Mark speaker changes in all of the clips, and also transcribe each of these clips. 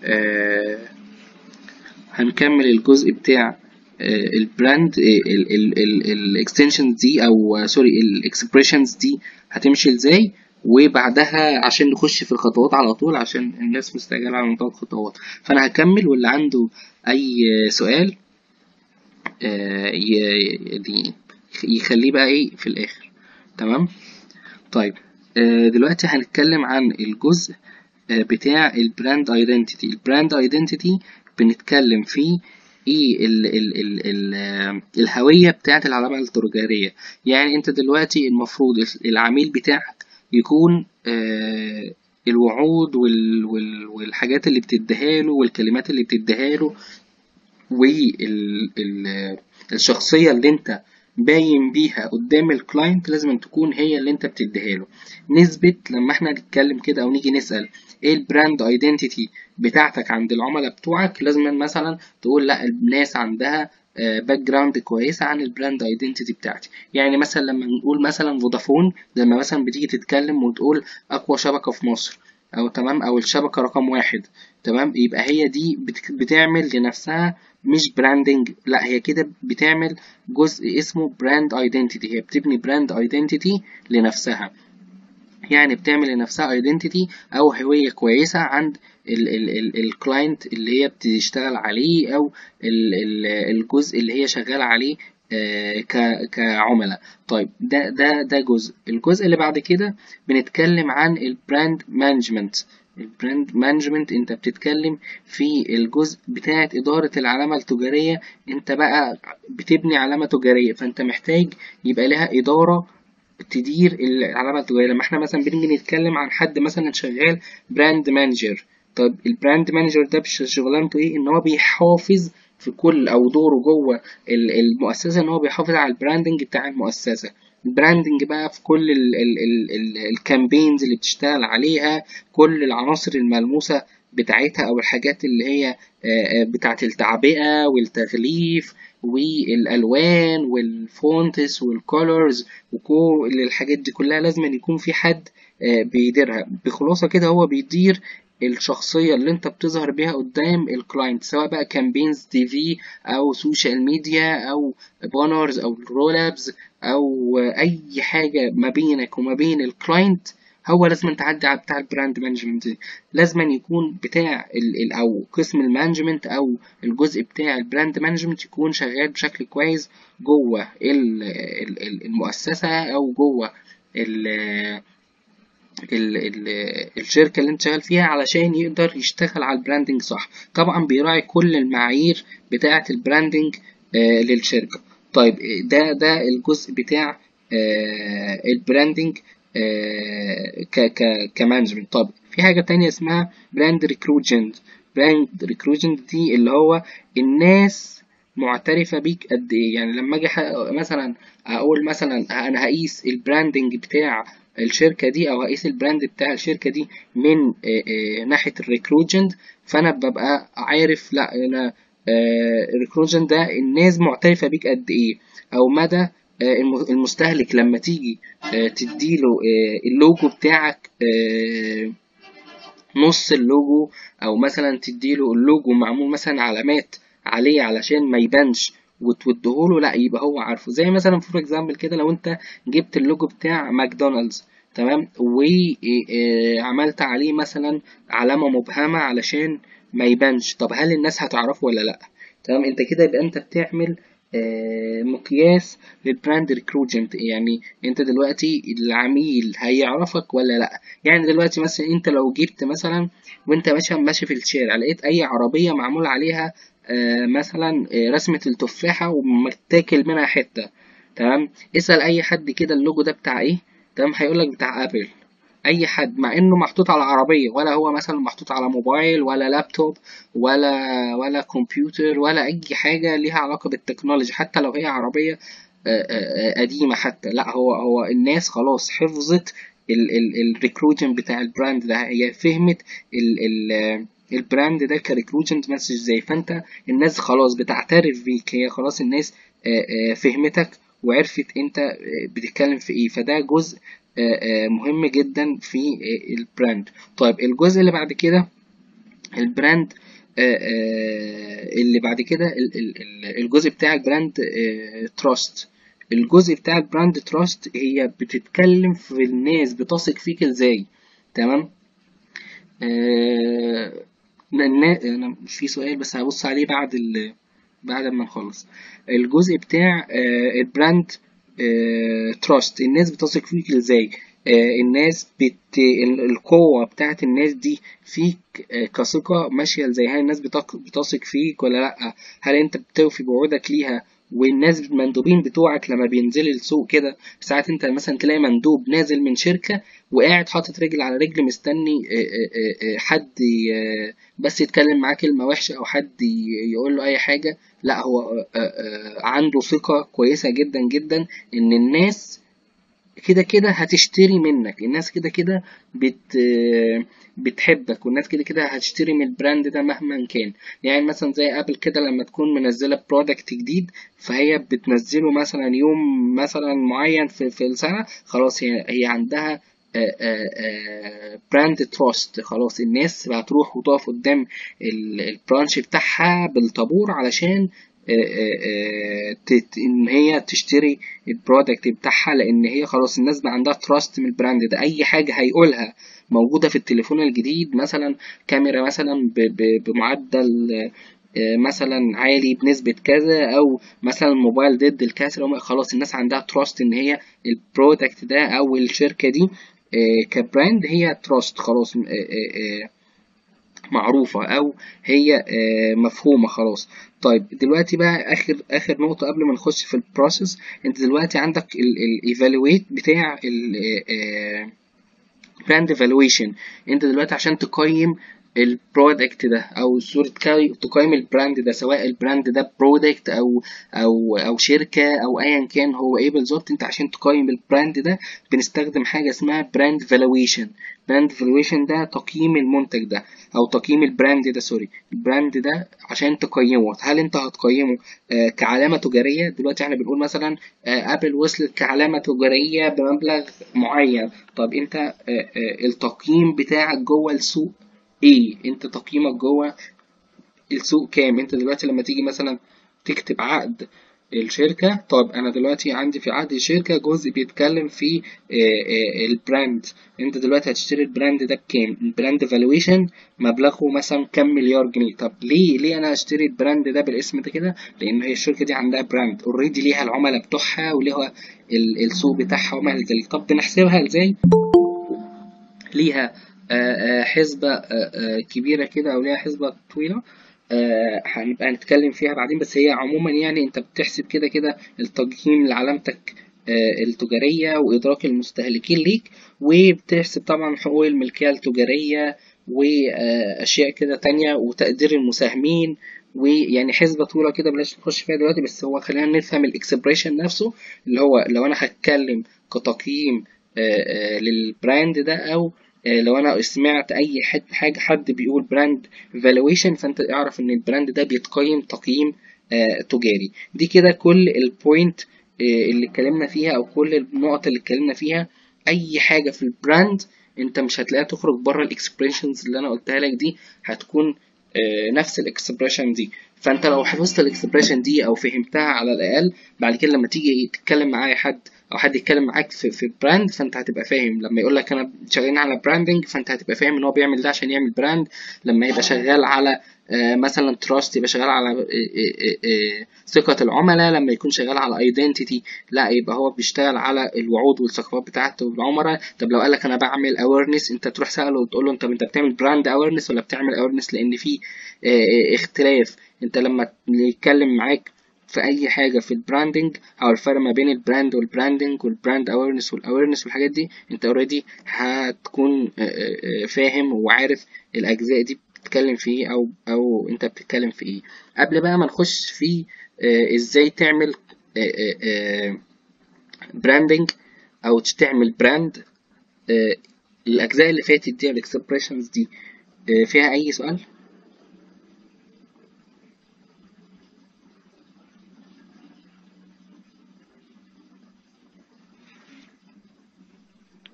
Speaker 1: آه هنكمل الجزء بتاع البراند الاكستنشنز دي او سوري الاكسبريشنز دي هتمشي ازاي وبعدها عشان نخش في الخطوات على طول عشان الناس مستعجله على موضوع الخطوات فانا هكمل واللي عنده اي سؤال آه يخليه بقى ايه في الاخر تمام طيب آه دلوقتي هنتكلم عن الجزء آه بتاع البراند ايدنتيتي البراند ايدنتيتي بنتكلم فيه ايه ال ال ال ال الهوية بتاعت العلامة التجارية يعني انت دلوقتي المفروض العميل بتاعك يكون آه الوعود وال وال والحاجات اللي بتديها له والكلمات اللي بتديها له والشخصية اللي انت باين بيها قدام الكلاينت لازم تكون هي اللي انت بتديها له نسبة لما احنا نتكلم كده او نيجي نسأل ايه البراند ايدنتيتي بتاعتك عند العملاء بتوعك لازم مثلا تقول لا الناس عندها باك جراوند كويسه عن البراند ايدنتيتي بتاعتي يعني مثلا لما نقول مثلا فودافون لما مثلا بتيجي تتكلم وتقول اقوى شبكه في مصر او تمام او الشبكه رقم واحد تمام يبقى هي دي بتعمل لنفسها مش براندنج لا هي كده بتعمل جزء اسمه براند ايدنتيتي هي بتبني براند ايدنتيتي لنفسها يعني بتعمل لنفسها ايدنتيتي او هويه كويسه عند الكلاينت اللي هي بتشتغل عليه او ال ال الجزء اللي هي شغاله عليه كعملاء طيب ده ده ده جزء الجزء اللي بعد كده بنتكلم عن البراند مانجمنت البراند مانجمنت انت بتتكلم في الجزء بتاعه اداره العلامه التجاريه انت بقى بتبني علامه تجاريه فانت محتاج يبقى لها اداره تدير العلامه التجاريه لما احنا مثلا بنيجي نتكلم عن حد مثلا شغال براند مانجر طب البراند مانجر ده شغلانته ايه ان هو بيحافظ في كل او دوره جوه المؤسسه ان هو بيحافظ على البراندنج بتاع المؤسسه البراندنج بقى في كل الكامبينز اللي بتشتغل عليها كل العناصر الملموسه بتاعتها او الحاجات اللي هي بتاعت التعبئه والتغليف والالوان والفونتس والكولرز وكل الحاجات دي كلها لازم يكون في حد بيديرها بخلاصه كده هو بيدير الشخصية اللي انت بتظهر بيها قدام الكلاينت سواء بقى كامبينز تي في او سوشيال ميديا او بانرز او رولابز او اي حاجة ما بينك وما بين الكلاينت هو لازم تعدي على بتاع البراند مانجمنت لازم يكون بتاع ال او قسم المانجمنت او الجزء بتاع البراند مانجمنت يكون شغال بشكل كويس جوه المؤسسة او جوه ال ال ال الشركة اللي انت شغال فيها علشان يقدر يشتغل على البراندنج صح طبعا بيراعي كل المعايير بتاعة البراندنج آه للشركة طيب ده ده الجزء بتاع آه البراندنج آه ك ك كمانجمنت طب في حاجة تانية اسمها براند ريكروتمنت براند ريكروتمنت دي اللي هو الناس معترفة بيك قد ايه يعني لما اجي مثلا اقول مثلا انا هقيس البراندنج بتاع الشركه دي او هقيس البراند بتاع الشركه دي من ناحيه الريكروتمنت فانا ببقى عارف لا انا الريكروتمنت ده الناس معترفه بيك قد ايه او مدى المستهلك لما تيجي تديله اللوجو بتاعك نص اللوجو او مثلا تديله اللوجو معمول مثلا علامات عليه علشان ما يبانش وتوديهوله لا يبقى هو عارفه زي مثلا فور اكزامبل كده لو انت جبت اللوجو بتاع ماكدونالدز تمام وعملت عليه مثلا علامة مبهمة علشان ما يبانش طب هل الناس هتعرفه ولا لا تمام انت كده يبقى انت بتعمل مقياس للبراند ريكروتمنت يعني انت دلوقتي العميل هيعرفك ولا لا يعني دلوقتي مثلا انت لو جبت مثلا وانت ماشي ماشي في الشارع لقيت اي عربية معمول عليها آه مثلا آه رسمة التفاحة ومتاكل منها حتة تمام اسأل أي حد كده اللوجو ده بتاع ايه تمام هيقولك بتاع أبل أي حد مع إنه محطوط على عربية ولا هو مثلا محطوط على موبايل ولا لابتوب ولا ولا كمبيوتر ولا أي حاجة ليها علاقة بالتكنولوجي حتى لو هي عربية آه قديمة حتى لا هو هو الناس خلاص حفظت الريكروتنج بتاع البراند ده هي فهمت ال ال البراند ده كريكروتمنت مسج ازاي فانت الناس خلاص بتعترف بيك هي خلاص الناس فهمتك وعرفت انت بتتكلم في ايه فده جزء مهم جدا في البراند طيب الجزء اللي بعد كده البراند آه، آه، اللي بعد كده ال- ال- ال- الجزء بتاع البراند تراست الجزء بتاع البراند تراست هي بتتكلم في الناس بتثق فيك ازاي تمام آه، النا- انا مش في سؤال بس هبص عليه بعد ال... بعد ما نخلص الجزء بتاع آه، البراند تراست الناس بتثق فيك ازاي آه، الناس بت... ال- القوة بتاعت الناس دي فيك آه، كثقة ماشية ازاي هل الناس بتق- بتثق فيك ولا لأ هل انت بتوفي بوعودك ليها والناس المندوبين بتوعك لما بينزلوا السوق كده ساعات انت مثلا تلاقي مندوب نازل من شركة وقاعد حاطط رجل على رجل مستني آه، آه، آه، حد ي- بس يتكلم معاه كلمة وحشة أو حد ي- يقول له أي حاجة لا هو آه، آه، عنده ثقة كويسة جدا جدا إن الناس كده كده هتشتري منك الناس كده كده بت بتحبك والناس كده كده هتشتري من البراند ده مهما كان يعني مثلا زي ابل كده لما تكون منزله برودكت جديد فهي بتنزله مثلا يوم مثلا معين في, في السنه خلاص هي هي عندها براند تراست خلاص الناس هتروح وتقف قدام ال- البرانش بتاعها بالطابور علشان آه، آه، آه، تت- ان هي تشتري البرودكت بتاعها لان هي خلاص الناس بقى عندها تراست من البراند ده اي حاجه هيقولها موجوده في التليفون الجديد مثلا كاميرا مثلا ب- ب- بمعدل آه، مثلا عالي بنسبة كذا أو مثلا موبايل ضد الكسر أو خلاص الناس عندها تراست إن هي البرودكت ده أو الشركة دي آه، كبراند هي تراست خلاص آه، آه، آه، معروفة أو هي آه، مفهومة خلاص طيب دلوقتي بقى آخر آخر نقطة قبل ما نخش في البروسيس أنت دلوقتي عندك الإيفالويت بتاع ال براند ايفالويشن أنت دلوقتي عشان تقيم البرودكت ده او صورة كاي- تقيم البراند ده سواء البراند ده برودكت او او او شركة او ايا كان هو ايه بالظبط انت عشان تقيم البراند ده بنستخدم حاجة اسمها براند فالويشن براند فالويشن ده تقييم المنتج ده او تقييم البراند ده سوري البراند ده عشان تقيمه هل انت هتقيمه آه، كعلامة تجارية دلوقتي احنا بنقول مثلا آه، ابل وصلت كعلامة تجارية بمبلغ معين طب انت آه، آه، التقييم بتاعك جوه السوق ايه انت تقييمك جوه السوق كام انت دلوقتي لما تيجي مثلا تكتب عقد الشركة طب أنا دلوقتي عندي في عقد الشركة جزء بيتكلم في آه، آه، البراند أنت دلوقتي هتشتري البراند ده بكام البراند فالويشن مبلغه مثلا كام مليار جنيه طب ليه ليه أنا أشتري البراند ده بالاسم ده كده لأن هي الشركة دي عندها براند اوريدي ليها العملاء بتوعها وليها ال- السوق بتاعها وما إلى ذلك طب بنحسبها إزاي ليها آه، آه، حسبة آه، آه، كبيرة كده أو ليها حسبة طويلة آه، هنبقى نتكلم فيها بعدين بس هي عموما يعني أنت بتحسب كده كده التقييم لعلامتك آه، التجارية وإدراك المستهلكين ليك وبتحسب طبعا حقوق الملكية التجارية وأشياء كده تانية وتقدير المساهمين ويعني حسبة طويلة كده بلاش نخش فيها دلوقتي بس هو خلينا نفهم الإكسبريشن نفسه اللي هو لو أنا هتكلم كتقييم آه، آه، للبراند ده أو آه، لو انا سمعت اي حد حاجه حد بيقول براند فالويشن فانت اعرف ان البراند ده بيتقيم تقييم آه، تجاري دي كده كل البوينت اللي اتكلمنا فيها او كل النقط اللي اتكلمنا فيها اي حاجه في البراند انت مش هتلاقيها تخرج بره الاكسبريشنز اللي انا قلتها لك دي هتكون آه، نفس الاكسبريشن دي فانت لو حفظت الاكسبريشن دي او فهمتها على الاقل بعد كده لما تيجي تتكلم مع اي حد او حد يتكلم معاك في في براند فانت هتبقى فاهم لما يقول لك انا شغالين على براندنج فانت هتبقى فاهم ان هو بيعمل ده عشان يعمل براند لما يبقى شغال على آه، مثلا تراست يبقى شغال على آه، آه، آه، ثقة العملاء لما يكون شغال على ايدنتيتي لا يبقى هو بيشتغل على الوعود والثقافات بتاعته العملاء طب لو قال لك انا بعمل اويرنس انت تروح سأله وتقول له انت انت بتعمل براند اويرنس ولا بتعمل اويرنس لان في آه، آه، اختلاف انت لما يتكلم معاك في اي حاجه في البراندنج او الفرق ما بين البراند والبراندنج والبراند اويرنس والاويرنس والحاجات دي انت اوريدي هتكون آه، آه، آه، فاهم وعارف الاجزاء دي بتتكلم في ايه او او انت بتتكلم في ايه قبل بقى ما نخش في آه، ازاي تعمل براندنج او تعمل براند آه، الاجزاء اللي فاتت دي الاكسبريشنز دي آه، فيها اي سؤال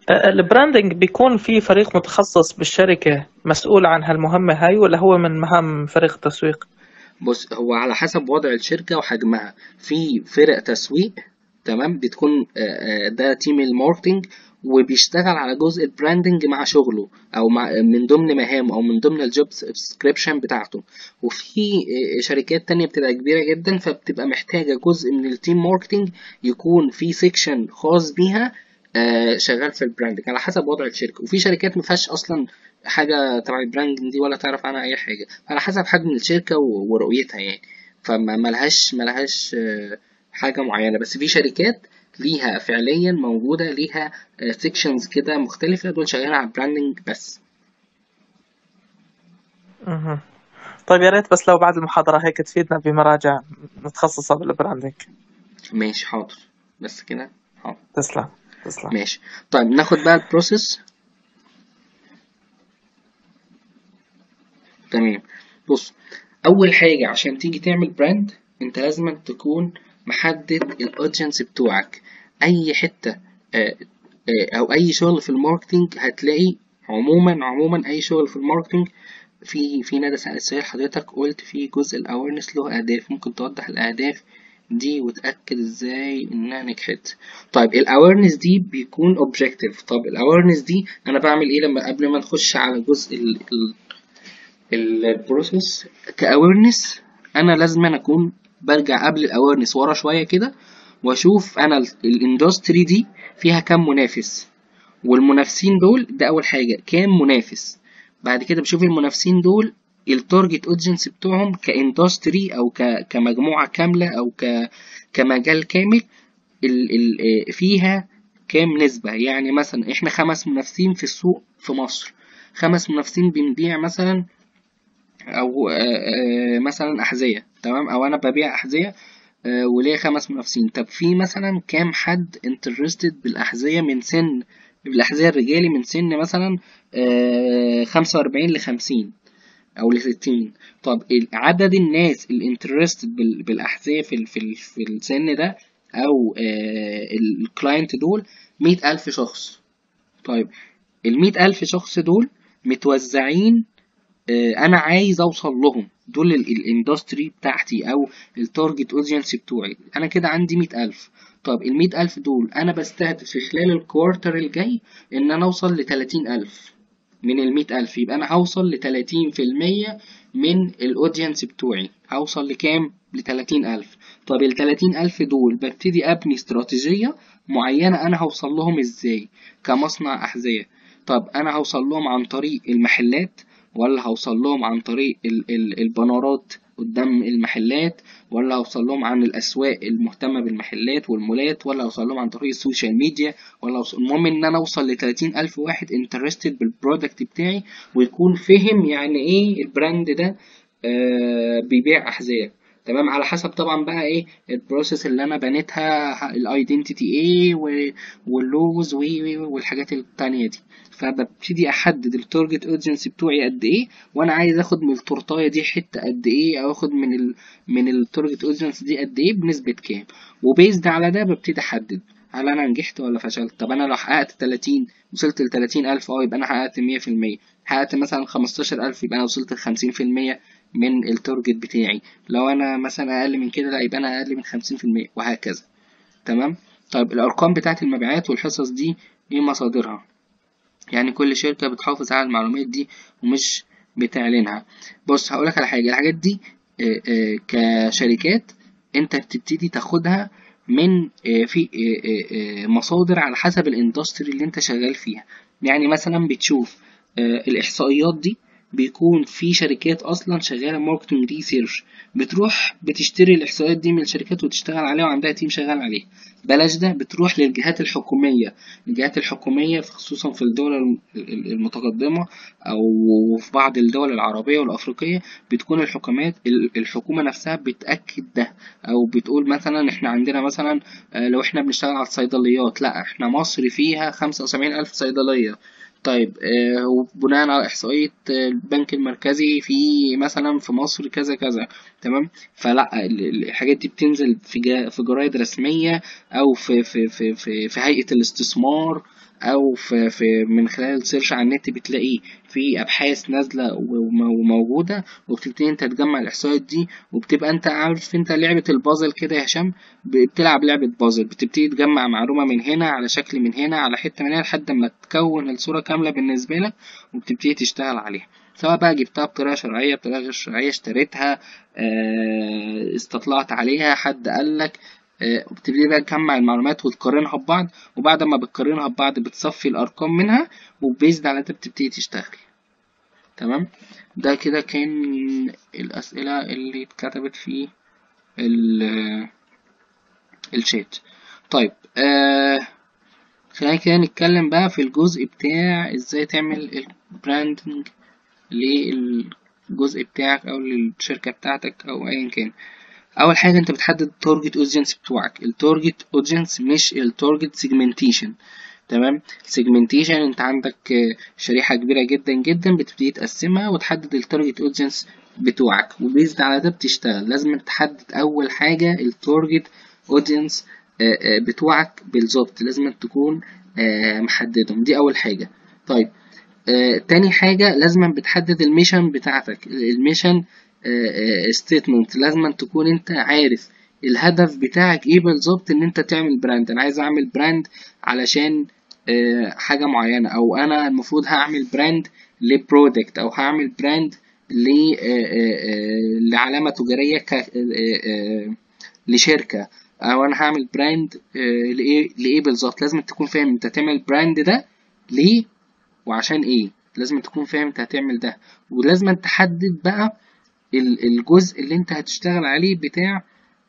Speaker 2: البراندنج بيكون في فريق متخصص بالشركة مسؤول عن هالمهمة هاي ولا هو من مهام فريق التسويق؟
Speaker 1: بص هو على حسب وضع الشركة وحجمها في فرق تسويق تمام بتكون آه، آه، ده تيم الماركتينج وبيشتغل على جزء البراندنج مع شغله او مع من ضمن مهامه او من ضمن الجوب سبسكريبشن بتاعته وفي آه، شركات تانية بتبقى كبيرة جدا فبتبقى محتاجة جزء من التيم ماركتينج يكون في سيكشن خاص بيها آه، شغال في البراندنج على حسب وضع الشركة وفي شركات ما فيهاش اصلا حاجة تبع البراندنج دي ولا تعرف عنها اي حاجة على حسب حجم الشركة و- ورؤيتها يعني فما ملهاش ملهاش آه، حاجة معينة بس في شركات ليها فعليا موجودة ليها سيكشنز كده مختلفة دول شغالين على البراندنج بس
Speaker 2: مهم. طيب يا ريت بس لو بعد المحاضرة هيك تفيدنا بمراجع متخصصة بالبراندنج
Speaker 1: ماشي حاضر بس كده حاضر
Speaker 2: تسلم تسلم
Speaker 1: ماشي طيب ناخد بقى البروسيس تمام بص اول حاجه عشان تيجي تعمل براند انت لازم تكون محدد الاودينس بتوعك اي حته آه، آه، او اي شغل في الماركتينج هتلاقي عموما عموما اي شغل في الماركتينج في في ندى سألت سؤال حضرتك قلت في جزء الاويرنس له اهداف ممكن توضح الاهداف دي وتأكد ازاي انها نجحت طيب الاويرنس دي بيكون اوبجكتيف طب الاويرنس دي انا بعمل ايه لما قبل ما نخش على جزء ال ال البروسيس كاويرنس انا لازم أنا اكون برجع قبل الاويرنس ورا شويه كده واشوف انا الاندستري دي فيها كام منافس والمنافسين دول ده اول حاجه كام منافس بعد كده بشوف المنافسين دول التارجت اودينس بتوعهم كاندستري او ك... كمجموعه كامله او ك... كمجال كامل ال... ال... آه، فيها كام نسبه يعني مثلا احنا خمس منافسين في السوق في مصر خمس منافسين بنبيع مثلا او آه، آه، مثلا احذيه تمام او انا ببيع احذيه آه، وليا خمس منافسين طب في مثلا كام حد انترستد بالاحذيه من سن بالاحذيه الرجالي من سن مثلا خمسة وأربعين لخمسين او لستين طب ال- عدد الناس الانترستد بالاحذيه في ال- في ال- في السن ده او الكلاينت دول مئة ألف شخص طيب المئة ألف شخص دول متوزعين آه، انا عايز اوصل لهم دول الاندستري بتاعتي او التارجت اودينس بتوعي انا كده عندي مئة الف طب المئة الف دول انا بستهدف في خلال الكوارتر الجاي ان انا اوصل لتلاتين الف من المئة الف يبقى انا هوصل لتلاتين في المية من الاودينس بتوعي هوصل لكام لتلاتين الف طب التلاتين الف دول ببتدي ابني استراتيجية معينة انا هوصل لهم ازاي كمصنع احذية طب انا هوصل لهم عن طريق المحلات ولا هوصل لهم عن طريق ال- ال- البنرات قدام المحلات ولا هوصل لهم عن الأسواق المهتمة بالمحلات والمولات ولا هوصل لهم عن طريق السوشيال ميديا ولا هوصل... المهم إن أنا أوصل لتلاتين ألف واحد انترستد بالبرودكت بتاعي ويكون فهم يعني إيه البراند ده آه بيبيع أحذية تمام على حسب طبعا بقى ايه البروسيس اللي انا بنيتها الايدنتيتي ايه و- واللوز و- و- والحاجات التانية دي فببتدي احدد التارجت اودينس بتوعي قد ايه وانا عايز اخد من التورتايه دي حته قد ايه او اخد من ال من التارجت اودينس دي قد ايه بنسبه كام وبيزد على ده ببتدي احدد هل انا نجحت ولا فشلت طب انا لو حققت 30 وصلت ل 30 الف اه يبقى انا حققت 100% حققت مثلا 15 الف يبقى انا وصلت ل 50% من التارجت بتاعي لو انا مثلا اقل من كده لا يبقى انا اقل من 50% وهكذا تمام طيب الارقام بتاعت المبيعات والحصص دي ايه مصادرها يعني كل شركة بتحافظ على المعلومات دي ومش بتعلنها بص هقولك على حاجة الحاجات دي آه، آه، كشركات انت بتبتدي تاخدها من آه، في آه، آه، آه، مصادر على حسب الاندستري اللي انت شغال فيها يعني مثلا بتشوف آه، الاحصائيات دي بيكون في شركات اصلا شغاله ماركتنج ريسيرش بتروح بتشتري الاحصائيات دي من الشركات وتشتغل عليها وعندها تيم شغال عليها بلاش ده بتروح للجهات الحكوميه الجهات الحكوميه خصوصا في الدول الم- المتقدمه او في بعض الدول العربيه والافريقيه بتكون الحكومات ال- الحكومه نفسها بتاكد ده او بتقول مثلا احنا عندنا مثلا آه، لو احنا بنشتغل على الصيدليات لا احنا مصر فيها خمسة وسبعين الف صيدليه طيب آه، وبناء على إحصائية آه، البنك المركزي في مثلا في مصر كذا كذا تمام فلا ال- ال- الحاجات دي بتنزل في جا في جرايد رسمية أو في في في في, في هيئة الاستثمار أو في, في من خلال سيرش على النت بتلاقي في أبحاث نازلة وم- وموجودة وبتبتدي أنت تجمع الإحصائيات دي وبتبقى أنت عارف أنت لعبة البازل كده يا هشام بتلعب لعبة بازل بتبتدي تجمع معلومة من هنا على شكل من هنا على حتة من هنا لحد ما تكون الصورة كاملة بالنسبة لك وبتبتدي تشتغل عليها سواء بقى جبتها بطريقة شرعية بطريقة غير شرعية اشتريتها آه، استطلعت عليها حد قالك آه، وبتبتدي بقى تجمع المعلومات وتقارنها ببعض وبعد ما بتقارنها ببعض بتصفي الأرقام منها وبيزد على ده بتبتدي تشتغل تمام ده كده كان الأسئلة اللي اتكتبت في ال- الشات طيب آه خلينا كده نتكلم بقى في الجزء بتاع ازاي تعمل البراندنج للجزء بتاعك او للشركة بتاعتك او ايا كان اول حاجة انت بتحدد التارجت اودينس بتوعك التارجت اودينس مش التارجت سيجمنتيشن تمام سيجمنتيشن انت عندك آه، شريحة كبيرة جدا جدا بتبتدي تقسمها وتحدد التارجت اودينس بتوعك وبيزد على ده بتشتغل لازم تحدد اول حاجة التارجت اودينس بتوعك بالظبط لازم تكون آه، محددهم دي اول حاجة طيب آه، تاني حاجة لازم بتحدد الميشن بتاعتك الميشن ستيتمنت لازم تكون انت عارف الهدف بتاعك ايه بالظبط ان انت تعمل براند انا عايز اعمل براند علشان آه، حاجة معينة او انا المفروض هعمل براند لبرودكت او هعمل براند ل آه، آه، آه، لعلامة تجارية ك- آه، آه، لشركة او انا هعمل براند آه، لايه لايه بالظبط لازم تكون فاهم انت تعمل براند ده ليه وعشان ايه لازم تكون فاهم انت هتعمل ده ولازم تحدد بقى ال- الجزء اللي انت هتشتغل عليه بتاع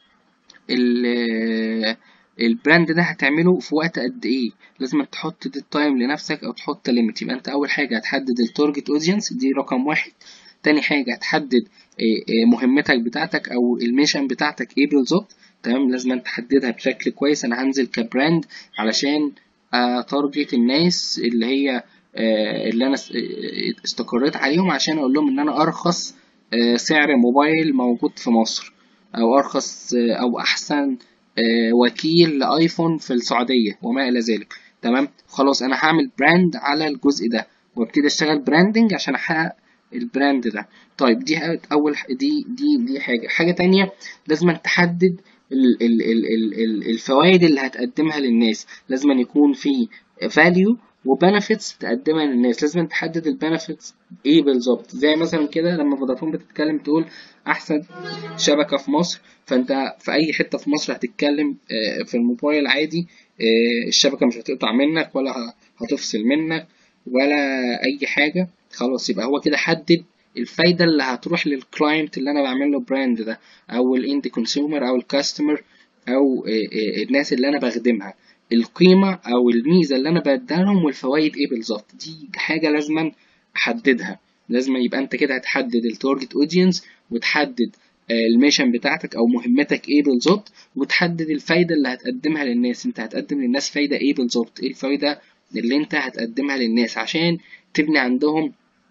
Speaker 1: ال- البراند ده هتعمله في وقت قد ايه لازم تحط دي تايم لنفسك او تحط ليميت يبقى انت اول حاجه هتحدد التارجت اودينس دي رقم واحد تاني حاجه هتحدد إيه إيه مهمتك بتاعتك او الميشن بتاعتك ايه بالظبط تمام لازم تحددها بشكل كويس انا هنزل كبراند علشان اتارجت الناس اللي هي آه، اللي انا اس- آه، استقريت عليهم عشان اقول لهم ان انا ارخص آه، سعر موبايل موجود في مصر او ارخص آه، او احسن آه، وكيل لايفون في السعوديه وما الى ذلك تمام خلاص انا هعمل براند على الجزء ده وابتدي اشتغل براندنج عشان احقق البراند ده طيب دي اول ح- دي دي دي حاجه حاجه تانية لازم تحدد ال- ال- ال- ال- ال- الفوائد اللي هتقدمها للناس لازم يكون في فاليو وبنفيتس تقدمها للناس لازم تحدد البنفيتس ايه بالظبط زي مثلا كده لما فودافون بتتكلم تقول احسن شبكه في مصر فانت في اي حته في مصر هتتكلم آه، في الموبايل عادي آه، الشبكه مش هتقطع منك ولا ه- هتفصل منك ولا اي حاجه خلاص يبقى هو كده حدد الفايده اللي هتروح للكلاينت اللي انا بعمل له براند ده او الاند كونسيومر او الكاستمر او آه، آه، الناس اللي انا بخدمها القيمه او الميزه اللي انا بديها لهم والفوائد ايه بالظبط دي حاجه لازم احددها لازم يبقى انت كده هتحدد التارجت اودينس وتحدد آه، الميشن بتاعتك او مهمتك ايه بالظبط وتحدد الفايده اللي هتقدمها للناس انت هتقدم للناس فايده ايه بالظبط ايه الفايده اللي انت هتقدمها للناس عشان تبني عندهم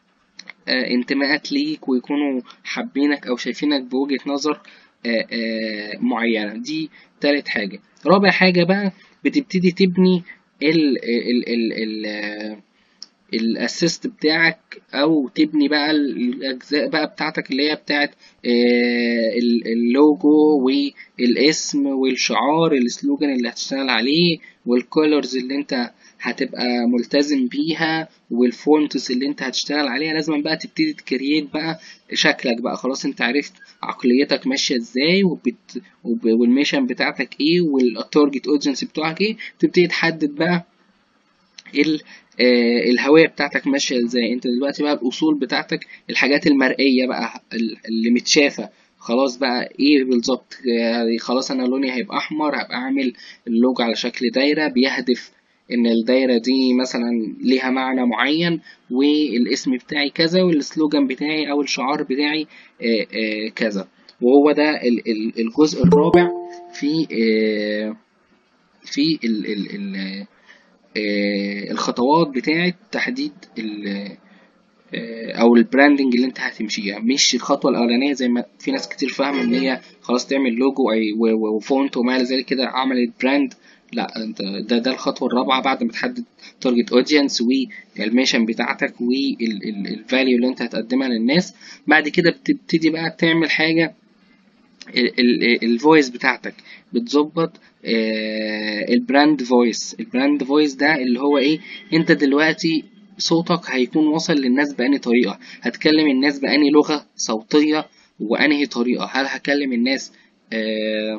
Speaker 1: آه، انتماءات ليك ويكونوا حابينك او شايفينك بوجهة نظر آه، آه، معينة دي تالت حاجة رابع حاجة بقى بتبتدي تبني ال ال ال ال آه، الاسيست بتاعك او تبني بقى الاجزاء بقى بتاعتك اللي هي بتاعت آه، ال- اللوجو والاسم والشعار السلوجان اللي هتشتغل عليه والكولرز اللي انت هتبقى ملتزم بيها والفونتس اللي انت هتشتغل عليها لازم بقى تبتدي تكريت بقى شكلك بقى خلاص انت عرفت عقليتك ماشية ازاي وبت... وب... والميشن بتاعتك ايه والتارجت اودينس بتوعك ايه تبتدي تحدد بقى ال آه، الهوية بتاعتك ماشية ازاي انت دلوقتي بقى الاصول بتاعتك الحاجات المرئية بقى ال- اللي متشافة خلاص بقى ايه بالظبط آه، خلاص انا لوني هيبقى احمر هبقى عامل اللوجو على شكل دايرة بيهدف ان الدايرة دي مثلا ليها معنى معين والاسم بتاعي كذا والسلوجان بتاعي او الشعار بتاعي آه، آه، كذا وهو ده ال- ال- الجزء الرابع في آه، في ال ال ال آه، الخطوات بتاعة تحديد ال- آه، او البراندنج اللي انت هتمشيها مش الخطوه الاولانيه زي ما في ناس كتير فاهمه ان هي خلاص تعمل لوجو أي و- و- وفونت وما الى ذلك كده عملت براند لا انت ده ده الخطوه الرابعه بعد ما تحدد تارجت اودينس والميشن بتاعتك والفاليو اللي انت هتقدمها للناس بعد كده بتبتدي بقى تعمل حاجه الفويس بتاعتك بتظبط آه، البراند فويس البراند فويس ده اللي هو ايه انت دلوقتي صوتك هيكون واصل للناس بأنهي طريقة هتكلم الناس بأنهي لغة صوتية وأنهي طريقة هل هكلم الناس آه،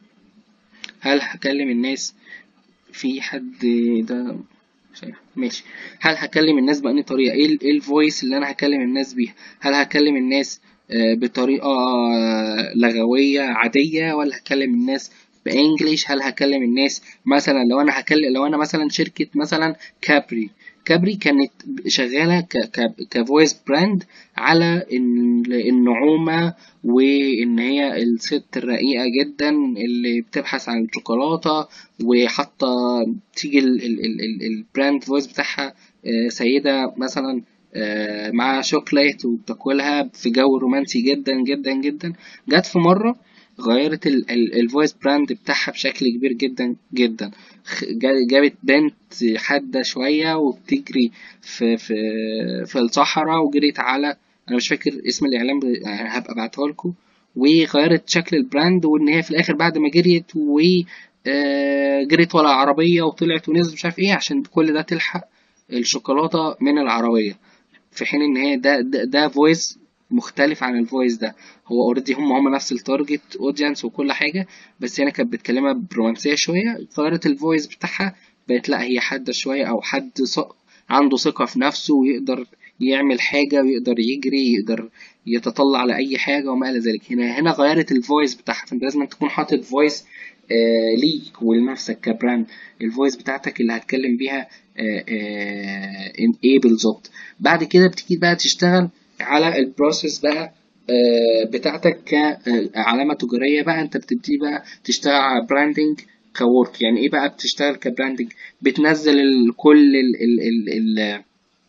Speaker 1: هل هكلم الناس في حد ده مش عارف. ماشي هل هكلم الناس بأنهي طريقة ايه ال- ايه الفويس اللي انا هكلم الناس بيها هل هكلم الناس آه، بطريقة آه، لغوية عادية ولا هكلم الناس بانجليش هل هكلم الناس مثلا لو انا هكلم لو انا مثلا شركة مثلا كابري كابري كانت شغالة ك ك كفويس براند على ال- النعومة وإن هي الست الرقيقة جدا اللي بتبحث عن الشوكولاتة وحاطة تيجي ال- ال- ال- ال- البراند فويس بتاعها آه، سيدة مثلا آه، مع شوكليت وبتاكلها في جو رومانسي جدا جدا جدا جت في مرة غيرت الفويس براند بتاعها بشكل كبير جدا جدا خ- جا- جابت بنت حادة شوية وبتجري في في في الصحراء وجريت على أنا مش فاكر اسم الإعلان ب- يعني هبقى أبعته لكم وغيرت شكل البراند وإن هي في الآخر بعد ما جريت و آه، جريت ورا عربية وطلعت ونزلت مش عارف إيه عشان كل ده تلحق الشوكولاتة من العربية في حين ان هي ده ده, ده فويس مختلف عن الفويس ده هو اوريدي هم هم نفس التارجت اودينس وكل حاجه بس هنا كانت بتكلمها برومانسيه شويه غيرت الفويس بتاعها بقت لا هي حاده شويه او حد ص- عنده ثقه في نفسه ويقدر يعمل حاجه ويقدر يجري يقدر يتطلع لأي حاجة وما إلى ذلك هنا هنا غيرت الفويس بتاعها فأنت لازم تكون حاطط فويس آه ليك ولنفسك كبراند الفويس بتاعتك اللي هتكلم بيها آه آه ايه بالظبط بعد كده بتيجي بقى تشتغل على البروسيس بقى آه بتاعتك كعلامة تجارية بقى انت بتبتدي بقى تشتغل على براندنج كورك يعني ايه بقى بتشتغل كبراندنج بتنزل ال كل ال ال ال ال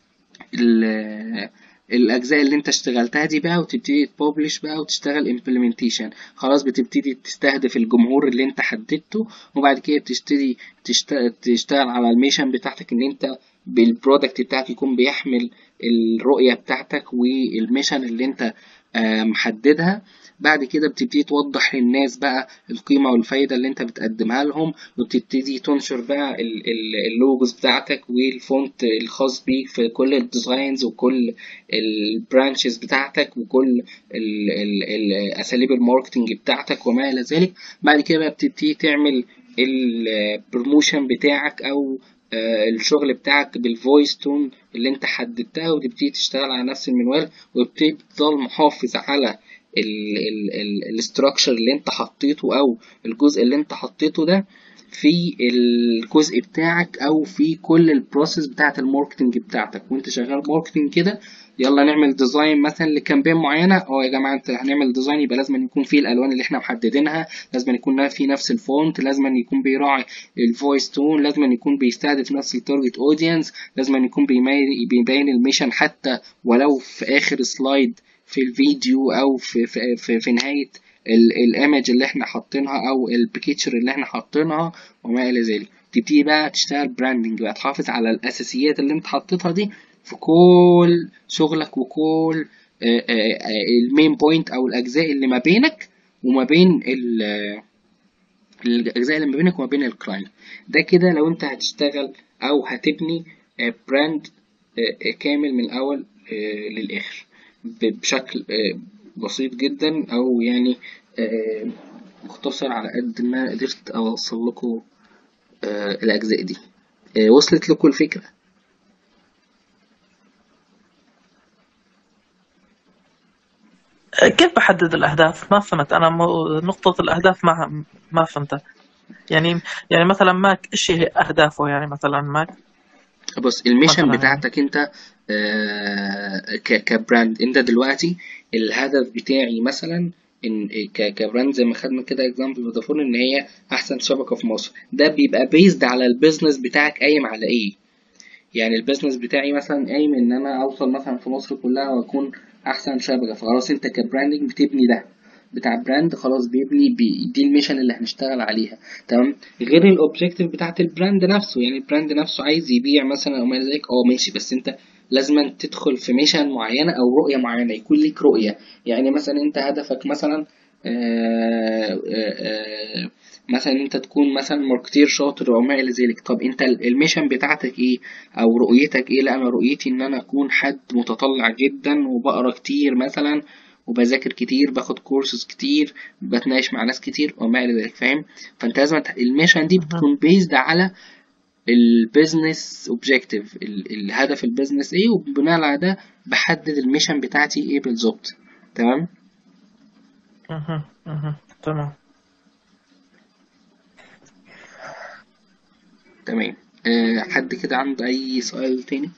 Speaker 1: ال الاجزاء اللي انت اشتغلتها دي بقى وتبتدي تبوبلش بقى وتشتغل امبلمنتيشن خلاص بتبتدي تستهدف الجمهور اللي انت حددته وبعد كده بتبتدي تشتغل على الميشن بتاعتك ان انت بالبرودكت بتاعك يكون بيحمل الرؤية بتاعتك والميشن اللي انت محددها بعد كده بتبتدي توضح للناس بقى القيمة والفايدة اللي انت بتقدمها لهم وبتبتدي تنشر بقى اللوجوز بتاعتك والفونت الخاص بيك في كل الديزاينز وكل البرانشز بتاعتك وكل اساليب الماركتنج بتاعتك وما الى ذلك بعد كده بقى بتبتدي تعمل البروموشن بتاعك او الشغل بتاعك بالفويس تون اللي انت حددتها وتبتدي تشتغل على نفس المنوال وتبتدي تفضل محافظ على الاستراكشر اللي انت حطيته او الجزء اللي انت حطيته ده في الجزء بتاعك او في كل البروسيس بتاعت الماركتنج بتاعتك وانت شغال ماركتنج كده يلا نعمل ديزاين مثلا لكامبين معينه اه يا جماعه انت هنعمل ديزاين يبقى لازم يكون فيه الالوان اللي احنا محددينها لازم يكون فيه نفس الفونت لازم يكون بيراعي الفويس تون لازم يكون بيستهدف نفس التارجت اودينس لازم يكون بيبين الميشن حتى ولو في اخر سلايد في الفيديو او في في في, في نهايه الايمج اللي احنا حاطينها او البيكتشر اللي احنا حاطينها وما الى ذلك تبتدي بقى تشتغل براندنج بقى تحافظ على الاساسيات اللي انت حطيتها دي في كل شغلك وكل المين بوينت او الاجزاء اللي ما بينك وما بين الاجزاء اللي ما بينك وما بين الكلاينت ده كده لو انت هتشتغل او هتبني براند كامل من الاول للاخر بشكل بسيط جدا او يعني مختصر على قد ما قدرت اوصل لكم الاجزاء دي وصلت لكم الفكره
Speaker 2: كيف بحدد الأهداف؟ ما فهمت أنا نقطة الأهداف ما ما فهمتها يعني يعني مثلا ماك إيش هي أهدافه يعني مثلا ماك
Speaker 1: بص الميشن بتاعتك أنت آه كبراند أنت دلوقتي الهدف بتاعي مثلا ان ك- كبراند زي ما خدنا كده اكزامبل فودافون ان هي احسن شبكه في مصر ده بيبقى بيزد على البيزنس بتاعك قايم على ايه يعني البيزنس بتاعي مثلا قايم ان انا اوصل مثلا في مصر كلها واكون احسن شبكه فخلاص انت كبراندنج بتبني ده بتاع براند خلاص بيبني بي دي الميشن اللي هنشتغل عليها تمام غير الاوبجيكتيف بتاعت البراند نفسه يعني البراند نفسه عايز يبيع مثلا او ما الى ذلك اه ماشي بس انت لازم تدخل في ميشن معينه او رؤيه معينه يكون ليك رؤيه يعني مثلا انت هدفك مثلا آه، آه، آه، مثلا انت تكون مثلا ماركتير شاطر او ما الى ذلك طب انت ال- الميشن بتاعتك ايه او رؤيتك ايه لا انا رؤيتي ان انا اكون حد متطلع جدا وبقرا كتير مثلا وبذاكر كتير باخد كورسز كتير بتناقش مع ناس كتير وما الى ذلك فاهم فانت لازم ت- الميشن دي بتكون بيزد على البيزنس اوبجيكتيف الهدف البيزنس ايه وبناء على ده بحدد الميشن بتاعتي ايه بالظبط تمام
Speaker 2: مهم. مهم. تمام
Speaker 1: تمام أه حد كده عنده اي سؤال تاني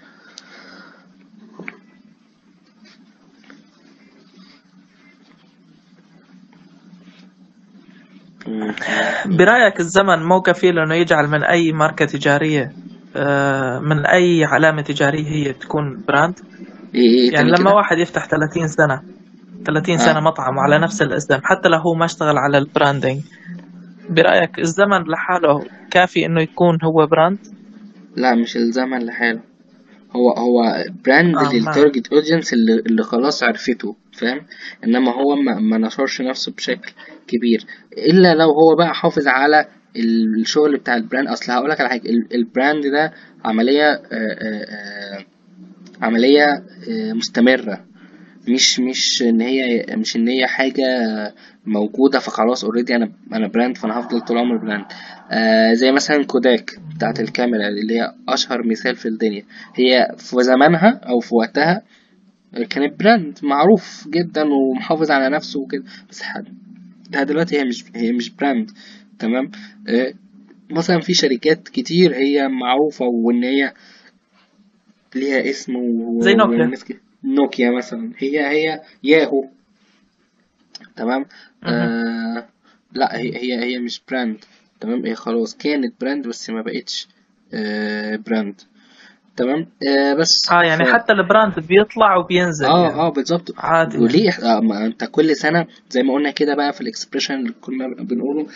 Speaker 1: مم.
Speaker 2: برأيك الزمن مو كفيل انه يجعل من اي ماركة تجارية آه، من اي علامة تجارية هي تكون براند
Speaker 1: ايه ايه
Speaker 2: يعني
Speaker 1: تاني
Speaker 2: لما
Speaker 1: كده
Speaker 2: واحد يفتح 30 سنة 30 سنة
Speaker 1: اه
Speaker 2: مطعم على نفس الاسم حتى لو هو ما اشتغل على البراندنج برأيك الزمن لحاله كافي انه يكون هو براند
Speaker 1: لا مش الزمن لحاله هو هو براند
Speaker 2: اه ما
Speaker 1: للتارجت اودينس اللي, اللي خلاص عرفته فاهم انما هو ما, ما نشرش نفسه بشكل كبير الا لو هو بقى حافظ على الشغل بتاع البراند اصل هقول لك على حاجه ال- البراند ده عمليه آه، آه، آه، عمليه آه، مستمره مش مش ان هي مش ان هي حاجه موجوده فخلاص اوريدي انا انا براند فانا هفضل طول عمري براند آه زي مثلا كوداك بتاعت الكاميرا اللي هي اشهر مثال في الدنيا هي في زمانها او في وقتها كانت براند معروف جدا ومحافظ على نفسه وكده بس حد ده دلوقتي هي مش هي مش براند تمام آه مثلا في شركات كتير هي معروفة وإن هي ليها اسم و-
Speaker 2: زي نوكيا
Speaker 1: والناس كده نوكيا مثلا هي هي ياهو تمام
Speaker 2: مهم.
Speaker 1: آه لا هي هي هي مش براند تمام هي خلاص كانت براند بس ما بقتش آه براند تمام آه بس
Speaker 2: اه يعني
Speaker 1: ف
Speaker 2: حتى البراند بيطلع وبينزل
Speaker 1: اه
Speaker 2: يعني
Speaker 1: اه بالظبط
Speaker 2: عادي يعني
Speaker 1: وليه آه ما انت كل سنه زي ما قلنا كده بقى في الاكسبريشن اللي كنا بنقوله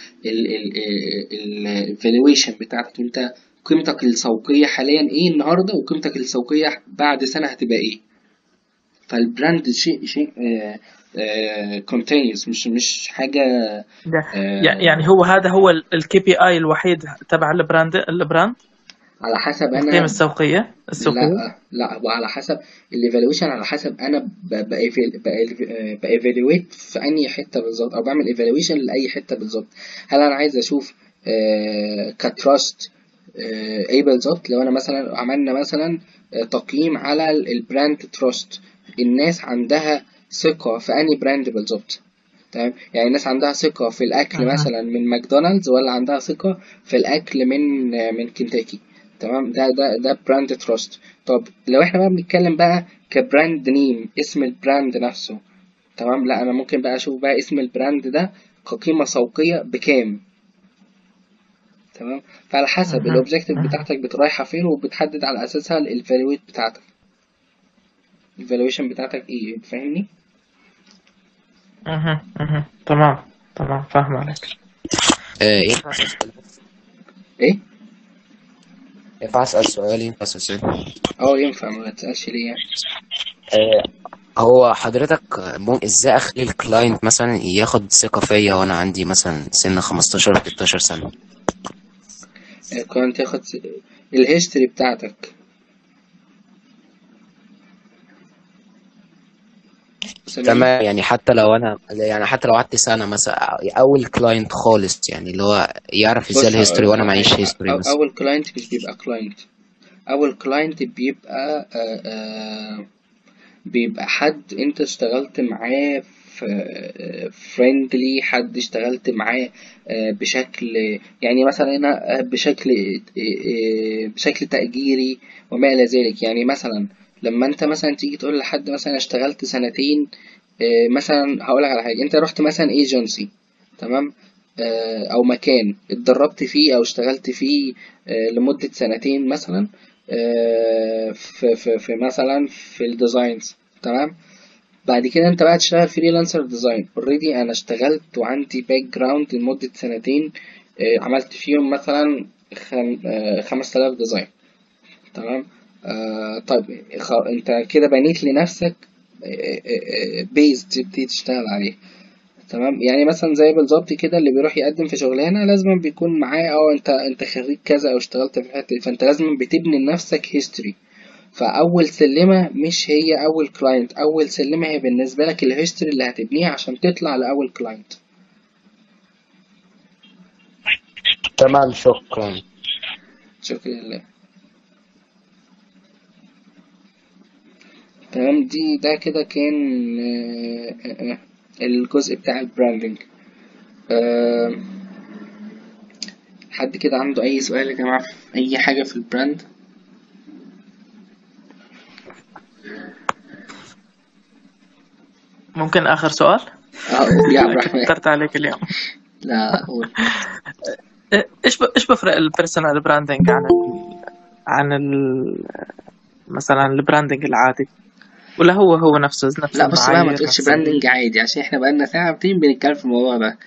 Speaker 1: الفالويشن بتاعتك انت قيمتك السوقيه حاليا ايه النهارده وقيمتك السوقيه بعد سنه هتبقى ايه فالبراند شيء شيء كونتينيوس مش مش حاجه
Speaker 2: ده-
Speaker 1: آه
Speaker 2: يع- يعني هو هذا هو الكي بي اي الوحيد تبع البراند البراند
Speaker 1: على حسب
Speaker 2: القيمة
Speaker 1: انا
Speaker 2: السوقية السوقية
Speaker 1: لا لا هو على حسب الايفالويشن على حسب انا بايفالويت في انهي حته بالظبط او بعمل ايفالويشن لاي حته بالظبط هل انا عايز اشوف كتراست ايه بالظبط لو انا مثلا عملنا مثلا آه، تقييم على ال- البراند تراست الناس عندها ثقه في انهي براند بالظبط تمام يعني الناس عندها ثقة في الأكل
Speaker 2: أها.
Speaker 1: مثلا من ماكدونالدز ولا عندها ثقة في الأكل من من كنتاكي تمام ده ده ده براند تراست طب لو احنا بقى بنتكلم بقى كبراند نيم اسم البراند نفسه تمام لا أنا ممكن بقى أشوف بقى اسم البراند ده كقيمة سوقية بكام تمام فعلى حسب
Speaker 2: أها.
Speaker 1: الأوبجيكتيف
Speaker 2: أها.
Speaker 1: بتاعتك بترايحة فين وبتحدد على أساسها الفالويت بتاعتك الفالويشن بتاعتك ايه فاهمني؟
Speaker 2: أها. أها. تمام تمام فاهم عليك
Speaker 3: آه، ينفع أسأل سؤال بس؟
Speaker 1: ايه؟
Speaker 3: ينفع أسأل سؤال ينفع أسأل سؤال
Speaker 1: اه ينفع ما تسألش ليه يعني
Speaker 3: آه، هو حضرتك مم... ازاي اخلي الكلاينت مثلا ياخد ثقة فيا وانا عندي مثلا سن 15 16 سنة
Speaker 1: كنت تاخد الهيستوري بتاعتك سامعني؟
Speaker 3: تمام يعني حتى لو انا يعني حتى لو قعدت سنة مثلا اول كلاينت خالص يعني اللي هو يعرف ازاي
Speaker 1: بص
Speaker 3: الهيستوري
Speaker 1: هقولك
Speaker 3: وانا
Speaker 1: على
Speaker 3: معيش
Speaker 1: حاجة
Speaker 3: هيستوري
Speaker 1: أو
Speaker 3: مثلا
Speaker 1: أول كلاينت مش بيبقى كلاينت أول كلاينت بيبقى آه، آه، بيبقى حد أنت اشتغلت معاه فريندلي حد اشتغلت معاه آه، بشكل يعني مثلا هنا آه، بشكل آه، آه، بشكل تأجيري وما إلى ذلك يعني مثلا لما أنت مثلا تيجي تقول لحد مثلا اشتغلت سنتين آه، مثلا هقول لك على حاجه انت رحت مثلا ايجنسي تمام آه، او مكان اتدربت فيه او اشتغلت فيه آه، لمده سنتين مثلا آه، في في في مثلا في الديزاينز تمام بعد كده انت بقى تشتغل فريلانسر ديزاين اوريدي انا اشتغلت وعندي باك جراوند لمده سنتين آه، عملت فيهم مثلا خم... آه، 5000 ديزاين تمام آه طيب خ... انت كده بنيت لنفسك بيز تبتدي تشتغل عليه تمام يعني مثلا زي بالظبط كده اللي بيروح يقدم في شغلانه لازم بيكون معاه اه انت انت خريج كذا او اشتغلت في الحته دي فانت لازم بتبني لنفسك هيستوري فاول سلمه مش هي اول كلاينت اول سلمه هي بالنسبه لك الهيستوري اللي هتبنيها عشان تطلع لاول كلاينت
Speaker 3: تمام شكرا
Speaker 1: شكرا لله تمام دي ده كده كان آه، آه، آه، الجزء بتاع البراندنج آه، حد كده عنده اي سؤال يا جماعه في اي حاجه في البراند
Speaker 2: ممكن آخر سؤال
Speaker 1: اه قول يا عبد الرحمن
Speaker 2: كترت عليك اليوم
Speaker 1: لا قول
Speaker 2: ايش ب... ايش بفرق البيرسونال براندنج عن ال... عن ال... مثلا البراندنج العادي ولا هو هو نفسه نفس
Speaker 1: لا بص بقى ما
Speaker 2: المعايير
Speaker 1: تقولش
Speaker 2: نفس ال...
Speaker 1: براندنج عادي عشان احنا بقالنا ساعتين بنتكلم في الموضوع ده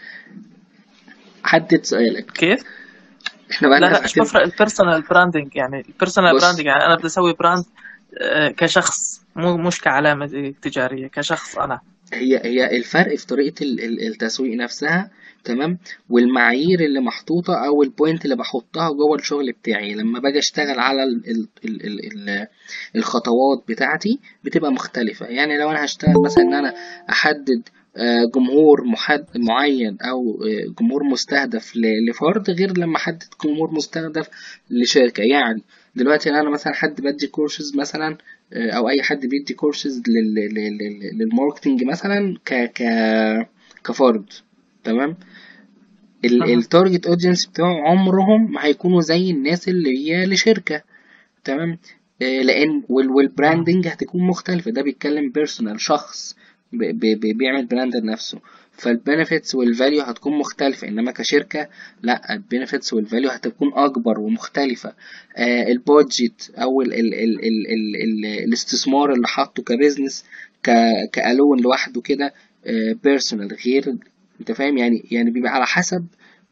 Speaker 1: حدد سؤالك
Speaker 2: كيف؟
Speaker 1: احنا
Speaker 2: لا
Speaker 1: بقالنا
Speaker 2: لا ايش
Speaker 1: ساعتين
Speaker 2: بفرق البيرسونال براندنج يعني البيرسونال
Speaker 1: بص
Speaker 2: براندنج يعني انا بدي اسوي براند آه، كشخص مو مش كعلامة تجارية كشخص انا
Speaker 1: هي هي الفرق في طريقة ال- ال- التسويق نفسها تمام والمعايير اللي محطوطة أو البوينت اللي بحطها جوه الشغل بتاعي لما باجي أشتغل على ال ال ال ال ال الخطوات بتاعتي بتبقى مختلفة يعني لو أنا هشتغل مثلا إن أنا أحدد آه، جمهور محد معين أو آه، جمهور مستهدف ل- لفرد غير لما أحدد جمهور مستهدف لشركة يعني دلوقتي أنا مثلا حد بدي كورسز مثلا آه، أو أي حد بيدي كورسز للماركتينج مثلا ك ك كفرد تمام ال-
Speaker 2: أها.
Speaker 1: التارجت اودينس بتوعه عمرهم ما هيكونوا زي الناس اللي هي لشركة تمام آه، لان وال- والبراندنج هتكون مختلفة ده بيتكلم بيرسونال شخص ب- ب- ب- بيعمل براند لنفسه فالبنفيتس والفاليو هتكون مختلفة انما كشركة لا البنفيتس والفاليو هتكون اكبر ومختلفة آه البادجت او ال ال ال ال ال ال الاستثمار اللي حاطه كبزنس ك كالون لوحده كده بيرسونال غير انت فاهم يعني يعني بيبقى على حسب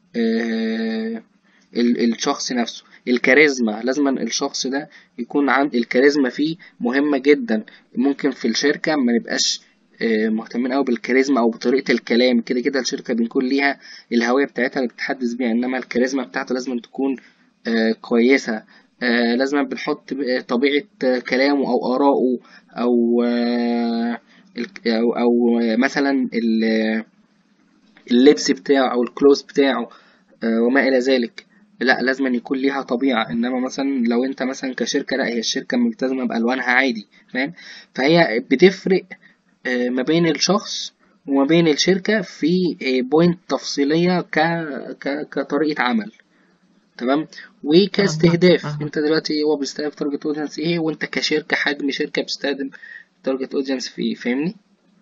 Speaker 1: آه ال- الشخص نفسه الكاريزما لازما الشخص ده يكون عند الكاريزما فيه مهمة جدا ممكن في الشركة ما نبقاش آه، مهتمين قوي بالكاريزما او بطريقة الكلام كده كده الشركة بنكون ليها الهوية بتاعتها اللي بتتحدث بيها انما الكاريزما بتاعته لازم تكون آه، كويسة آه، لازم بنحط ب- طبيعة آه، كلامه او آرائه او آه، الك- او او مثلا ال- اللبس بتاعه او الكلوز بتاعه آه، وما الى ذلك لا لازم أن يكون ليها طبيعة انما مثلا لو انت مثلا كشركة لا هي الشركة ملتزمة بألوانها عادي فاهم فهي بتفرق آه، ما بين الشخص وما بين الشركة في بوينت تفصيلية ك... ك... كطريقة عمل تمام وكاستهداف
Speaker 2: أها.
Speaker 1: انت دلوقتي هو بيستهدف تارجت اودينس ايه وانت كشركة حجم شركة بتستخدم تارجت اودينس في ايه فاهمني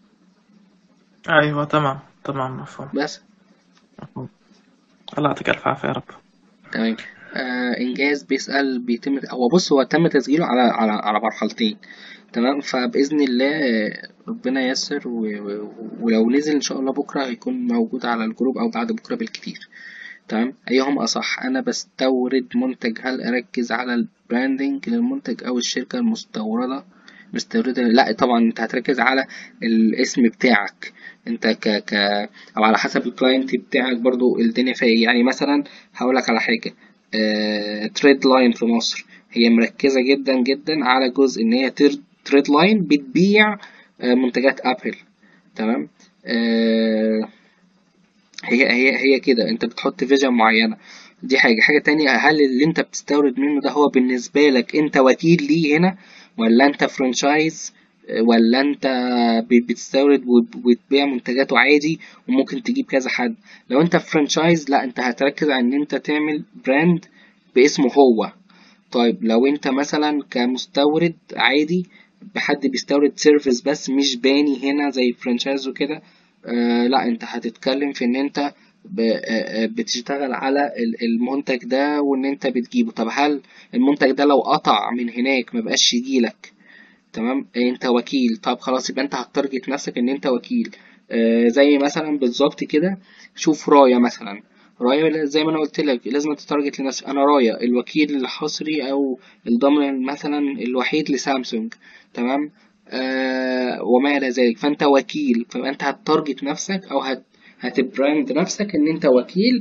Speaker 2: ايوه تمام تمام مفهوم
Speaker 1: بس
Speaker 2: مفهوم الله يعطيك الف عافية يا رب
Speaker 1: تمام آه انجاز بيسأل بيتم هو بص هو تم تسجيله على على على مرحلتين تمام فبإذن الله آه، ربنا ييسر و... و... ولو نزل إن شاء الله بكرة هيكون موجود على الجروب أو بعد بكرة بالكتير تمام أيهم أصح أنا بستورد منتج هل أركز على البراندنج للمنتج أو الشركة المستوردة مستوردة لا طبعا أنت هتركز على الاسم بتاعك أنت ك ك أو على حسب الكلاينت بتاعك برضو الدنيا فيها إيه. يعني مثلا هقولك على حاجة آه، تريد لاين في مصر هي مركزة جدا جدا على جزء إن هي تر- تريد لاين بتبيع آه، منتجات أبل تمام آه، هي هي هي كده انت بتحط فيجن معينة دي حاجة حاجة تانية هل اللي انت بتستورد منه ده هو بالنسبة لك انت وكيل ليه هنا ولا انت فرانشايز ولا انت ب- بتستورد وب- وتبيع منتجاته عادي وممكن تجيب كذا حد لو انت فرانشايز لا انت هتركز على ان انت تعمل براند باسمه هو طيب لو انت مثلا كمستورد عادي بحد بيستورد سيرفيس بس مش باني هنا زي فرانشايز وكده آه لا انت هتتكلم في ان انت ب- آه، آه، بتشتغل على ال- المنتج ده وان انت بتجيبه طب هل المنتج ده لو قطع من هناك ما بقاش يجيلك تمام انت وكيل طب خلاص يبقى انت هتارجت نفسك ان انت وكيل آه زي مثلا بالظبط كده شوف راية مثلا راية زي ما انا قلت لك لازم تتارجت لنفسك انا راية الوكيل الحصري او الضامن مثلا الوحيد لسامسونج تمام آه وما الى ذلك فانت وكيل فانت هتارجت نفسك او هت هتبراند نفسك ان انت وكيل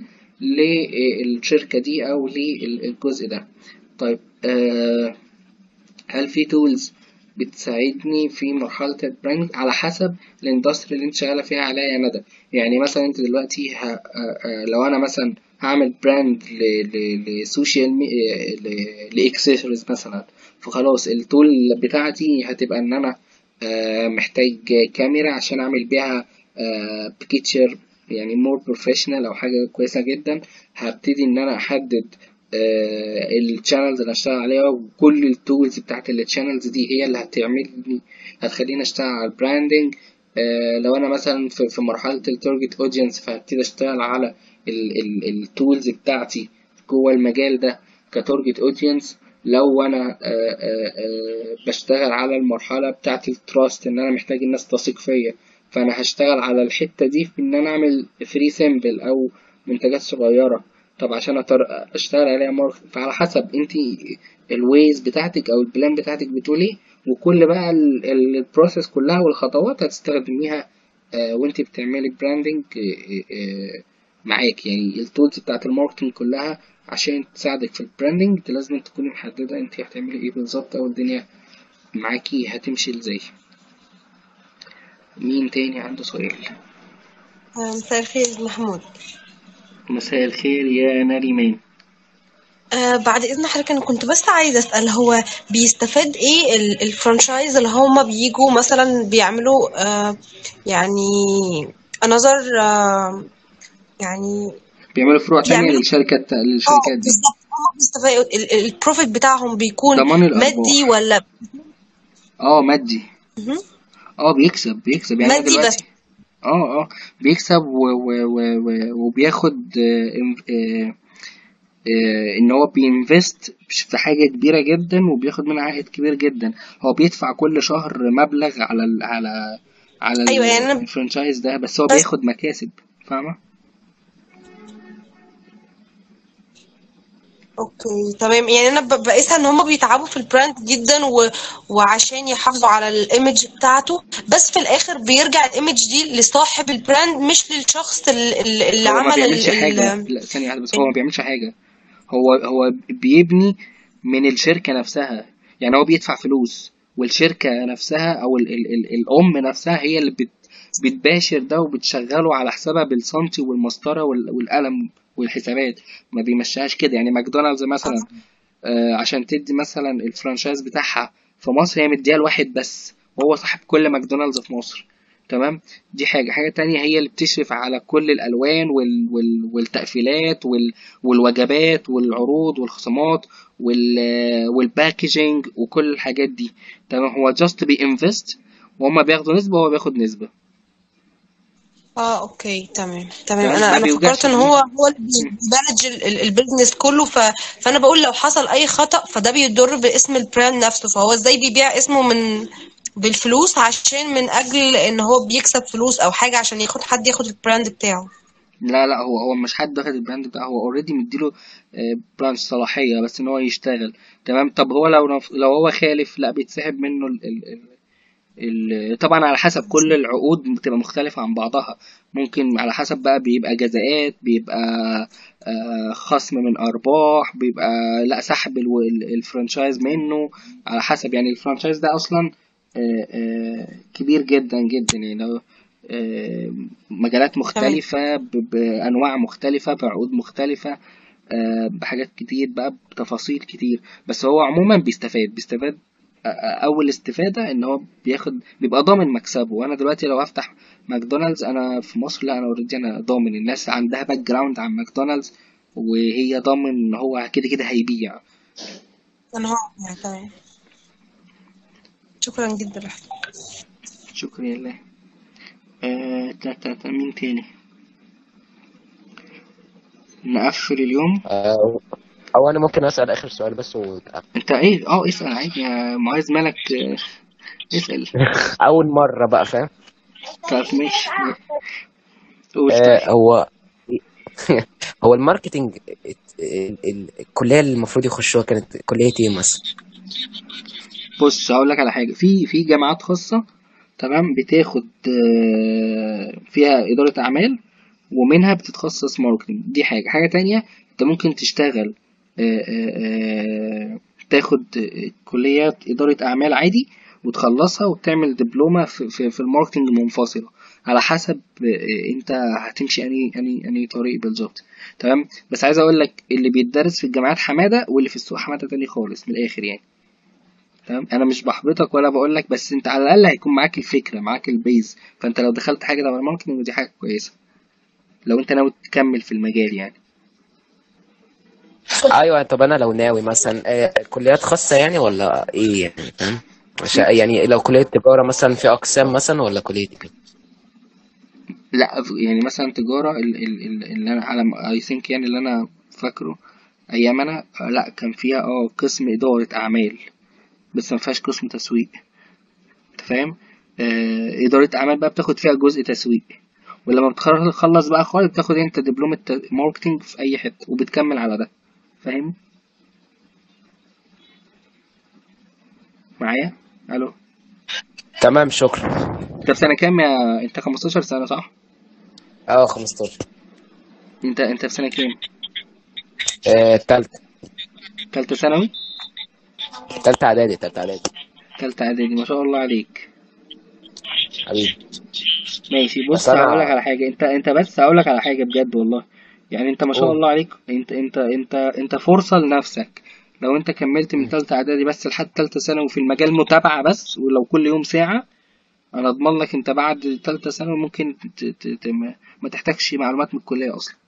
Speaker 1: للشركة دي او للجزء ده طيب آه هل في تولز بتساعدني في مرحلة البراند على حسب الاندستري اللي انت شغالة فيها عليا يا ندى يعني مثلا انت دلوقتي ه... آه، آه، لو انا مثلا هعمل براند ل... ل... لسوشيال مي... ل... لاكسسوارز مثلا فخلاص التول بتاعتي هتبقى ان انا آه، محتاج كاميرا عشان اعمل بيها بيكتشر يعني مور بروفيشنال او حاجة كويسة جدا هبتدي ان انا احدد الشانلز اللي هشتغل عليها وكل التولز بتاعت الشانلز دي هي اللي هتعملني هتخليني اشتغل على البراندنج آه، لو انا مثلا في في مرحله التارجت اودينس فهبتدي اشتغل على التولز بتاعتي جوه المجال ده كتارجت اودينس لو انا آه، آه، آه، بشتغل على المرحله بتاعت التراست ان انا محتاج الناس تثق فيا فانا هشتغل على الحته دي في ان انا اعمل فري سامبل او منتجات صغيره طب عشان أتر... اشتغل عليها ماركت فعلى حسب انت الويز بتاعتك او البلان بتاعتك بتقول ايه وكل بقى البروسيس كلها والخطوات هتستخدميها آه وانت بتعملي براندنج آه آه معاك يعني التولز بتاعت الماركتنج كلها عشان تساعدك في البراندنج انت لازم تكوني محددة انت هتعملي ايه بالظبط او الدنيا معاكي هتمشي ازاي مين تاني عنده سؤال
Speaker 4: مساء الخير محمود
Speaker 1: مساء الخير يا نريمان
Speaker 4: آه بعد إذن حضرتك أنا كنت بس عايزة أسأل هو بيستفاد إيه ال- الفرانشايز اللي هما بيجوا مثلا بيعملوا آه يعني another آه يعني
Speaker 1: بيعملوا فروع تانية
Speaker 4: بيعملوا
Speaker 1: للشركة
Speaker 4: اه
Speaker 1: للشركات دي
Speaker 4: بالظبط هما بيستفادوا ال- ال- البروفيت بتاعهم بيكون
Speaker 1: ضمان
Speaker 4: مادي
Speaker 1: الأرباح
Speaker 4: ولا
Speaker 1: اه مادي
Speaker 4: مهم.
Speaker 1: اه بيكسب بيكسب يعني انا
Speaker 4: مادي بس
Speaker 1: دلوقتي اه اه بيكسب و و و و وبياخد آه إن- آه آه ان هو بينفست في حاجة كبيرة جدا وبياخد منها عائد كبير جدا هو بيدفع كل شهر مبلغ على ال على على
Speaker 4: أيوة يعني أنا
Speaker 1: الفرنشايز ده بس هو
Speaker 4: بس
Speaker 1: بياخد مكاسب فاهمة
Speaker 4: اوكي تمام يعني انا ب- بقيسها ان هم بيتعبوا في البراند جدا و... وعشان يحافظوا على الايمج بتاعته بس في الاخر بيرجع الايمج دي لصاحب البراند مش للشخص ال- ال- اللي
Speaker 1: هو ما
Speaker 4: عمل ال...
Speaker 1: بيعملش حاجة
Speaker 4: ال...
Speaker 1: لا ثانية واحدة بس هو ما بيعملش حاجة هو هو بيبني من الشركة نفسها يعني هو بيدفع فلوس والشركة نفسها أو ال ال ال الأم نفسها هي اللي بت بتباشر ده وبتشغله على حسابها بالسنتي والمسطرة وال- والقلم والحسابات ما بيمشيهاش كده يعني ماكدونالدز مثلا آه، عشان تدي مثلا الفرانشايز بتاعها في مصر هي مديها لواحد بس وهو صاحب كل ماكدونالدز في مصر تمام دي حاجة حاجة تانية هي اللي بتشرف على كل الألوان وال... وال... والتقفيلات وال... والوجبات والعروض والخصومات وال... والباكجينج وكل الحاجات دي تمام هو جاست بينفست وهما بياخدوا نسبة وهو بياخد نسبة
Speaker 4: اه اوكي تمام تمام
Speaker 1: تمام
Speaker 4: انا
Speaker 1: ما
Speaker 4: انا
Speaker 1: بيوجعش
Speaker 4: فكرت ان
Speaker 1: فيه
Speaker 4: هو هو اللي
Speaker 1: مم.
Speaker 4: بيمانج ال- ال- البيزنس كله ف... فانا بقول لو حصل اي خطأ فده بيضر باسم البراند نفسه فهو ازاي بيبيع اسمه من بالفلوس عشان من اجل ان هو بيكسب فلوس او حاجة عشان ياخد حد ياخد البراند بتاعه
Speaker 1: لا لا هو هو مش حد واخد البراند بتاعه هو اوريدي مديله براند صلاحية بس ان هو يشتغل تمام طب هو لو لو هو خالف لا بيتسحب منه ال... ال... ال... ال- طبعا على حسب كل العقود بتبقى مختلفة عن بعضها ممكن على حسب بقى بيبقى جزاءات بيبقى آه، خصم من أرباح بيبقى لا سحب الو- ال- الفرانشايز منه على حسب يعني الفرانشايز ده أصلا آه، آه، كبير جدا جدا يعني لو آه، مجالات
Speaker 4: تمام
Speaker 1: مختلفة ب- بأنواع مختلفة بعقود مختلفة آه، بحاجات كتير بقى بتفاصيل كتير بس هو عموما بيستفاد بيستفاد آه، آه، اول استفاده ان هو بياخد بيبقى ضامن مكسبه وانا دلوقتي لو هفتح ماكدونالدز انا في مصر لا انا اوريدي انا ضامن الناس عندها باك جراوند عن ماكدونالدز وهي ضامن ان هو كده كده هيبيع
Speaker 4: انا هو يعني تمام شكرا جدا لحضرتك
Speaker 1: شكرا لله آه تا تا تا مين تاني نقفل اليوم
Speaker 3: آه، او انا ممكن اسال اخر سؤال بس و...
Speaker 1: انت ايه اه اسأل عادي يا معاذ مالك آه، اسأل
Speaker 3: اول مره بقى فاهم
Speaker 1: طب ماشي قول
Speaker 3: آه،
Speaker 1: طيب
Speaker 3: هو هو الماركتينج ال- ال- الكليه اللي المفروض يخشوها كانت كليه ايه مثلا
Speaker 1: بص هقول لك على حاجة في في جامعات خاصة تمام بتاخد آه، فيها إدارة أعمال ومنها بتتخصص ماركتنج دي حاجة حاجة تانية أنت ممكن تشتغل آه، آه، آه، تاخد آه، كليات إدارة أعمال عادي وتخلصها وتعمل دبلومة في, في, في الماركتنج منفصلة على حسب آه، انت هتمشي اني اني اني طريق بالظبط تمام بس عايز اقول لك اللي بيتدرس في الجامعات حمادة واللي في السوق حمادة تاني خالص من الاخر يعني تمام انا مش بحبطك ولا بقول لك بس انت على الاقل هيكون معاك الفكره معاك البيز فانت لو دخلت حاجه تبع الماركتنج ودي حاجه كويسه لو انت ناوي تكمل في المجال يعني
Speaker 3: ايوه طب انا لو ناوي مثلا آه، كليات خاصه يعني ولا ايه يعني فاهم عشان يعني لو كليه تجاره مثلا في اقسام مثلا ولا كليه ايه
Speaker 1: لا يعني مثلا تجاره ال- ال- ال- اللي انا على اي ثينك يعني اللي انا فاكره ايام انا آه، لا كان فيها اه قسم اداره اعمال بس ما فيهاش قسم تسويق انت فاهم آه اداره اعمال بقى بتاخد فيها جزء تسويق ولما بتخلص بقى خالص بتاخد انت دبلومه ت- ماركتنج في اي حته وبتكمل على ده فاهم معايا الو
Speaker 3: تمام شكرا
Speaker 1: انت في سنه كام يا انت 15 سنه صح
Speaker 3: اه 15
Speaker 1: انت انت في سنه كام
Speaker 3: آه، تالتة
Speaker 1: تالتة ثانوي
Speaker 3: تالتة اعدادي تالتة اعدادي
Speaker 1: تالتة اعدادي ما شاء الله عليك
Speaker 3: حبيبي
Speaker 1: ماشي
Speaker 3: بس
Speaker 1: بص
Speaker 3: انا
Speaker 1: هقول لك على حاجه انت انت بس هقول لك على حاجه بجد والله يعني انت ما شاء
Speaker 3: قول
Speaker 1: الله عليك انت انت انت انت فرصه لنفسك لو انت كملت من تالتة اعدادي بس لحد تالتة ثانوي في المجال متابعه بس ولو كل يوم ساعه انا اضمن لك انت بعد تالتة ثانوي ممكن ت... ت... ت... ما ما تحتاجش معلومات من الكليه اصلا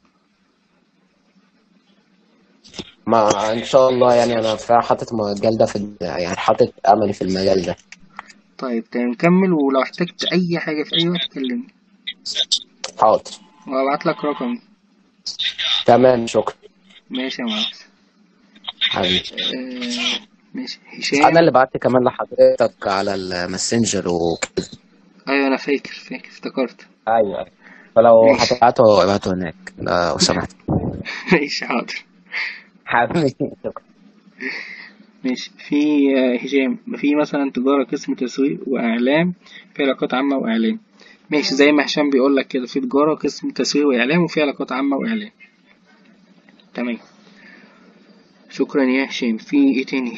Speaker 3: ما ان شاء الله يعني انا فعلا حاطط المجال ده في يعني حاطط املي في المجال ده
Speaker 1: طيب تمام كمل ولو احتجت اي حاجه في اي وقت كلمني
Speaker 3: حاضر
Speaker 1: وابعت لك رقمي
Speaker 3: تمام شكرا
Speaker 1: ماشي يا معلم
Speaker 3: حبيبي
Speaker 1: آه... ماشي
Speaker 3: انا
Speaker 1: هشام
Speaker 3: اللي بعت كمان لحضرتك على الماسنجر وكده
Speaker 1: ايوه انا فاكر فاكر افتكرت
Speaker 3: ايوه فلو
Speaker 1: ماشي
Speaker 3: هتبعته ابعته هناك لو سمحت
Speaker 1: ماشي حاضر
Speaker 3: حبيبي شكرا
Speaker 1: ماشي في آه، هشام في مثلا تجارة قسم تسويق وإعلام في علاقات عامة وإعلام ماشي زي ما هشام بيقول لك كده في تجارة قسم تسويق وإعلام وفي علاقات عامة وإعلام تمام شكرا يا هشام في ايه تاني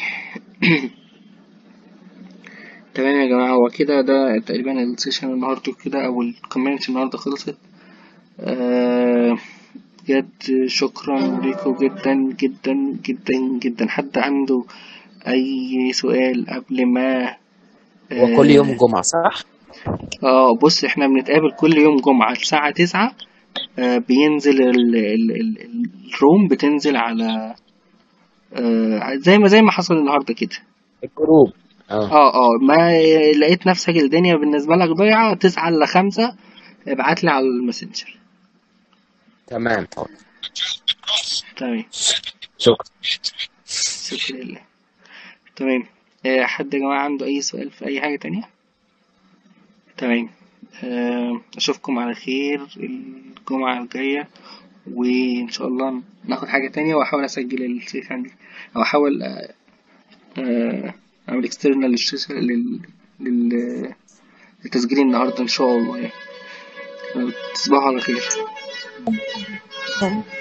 Speaker 1: تمام يا جماعة هو كده ده تقريبا السيشن النهاردة كده أو الكوميونتي النهاردة خلصت آه بجد شكرا ليكم جدا جدا جدا جدا حد عنده أي سؤال قبل ما
Speaker 3: هو كل يوم
Speaker 1: آه,
Speaker 3: جمعة صح؟
Speaker 1: آه بص احنا بنتقابل كل يوم جمعة الساعة تسعة آه بينزل ال ال ال الروم بتنزل على آه زي ما زي ما حصل النهاردة كده
Speaker 3: الجروب اه
Speaker 1: اه اه ما لقيت نفسك الدنيا بالنسبة لك ضايعة تسعة إلا خمسة ابعتلي على الماسنجر
Speaker 3: تمام طبعا
Speaker 1: تمام
Speaker 3: شكرا
Speaker 1: شكرا لله تمام آه حد يا جماعة عنده أي سؤال في أي حاجة تانية تمام آه أشوفكم على خير الجمعة الجاية وإن شاء الله ناخد حاجة تانية وأحاول أسجل السيشن دي أو أحاول آه آه، أعمل اكسترنال للشاشة لل... لل... لتسجيل النهاردة إن شاء الله يعني تصبحوا على خير
Speaker 4: تمام.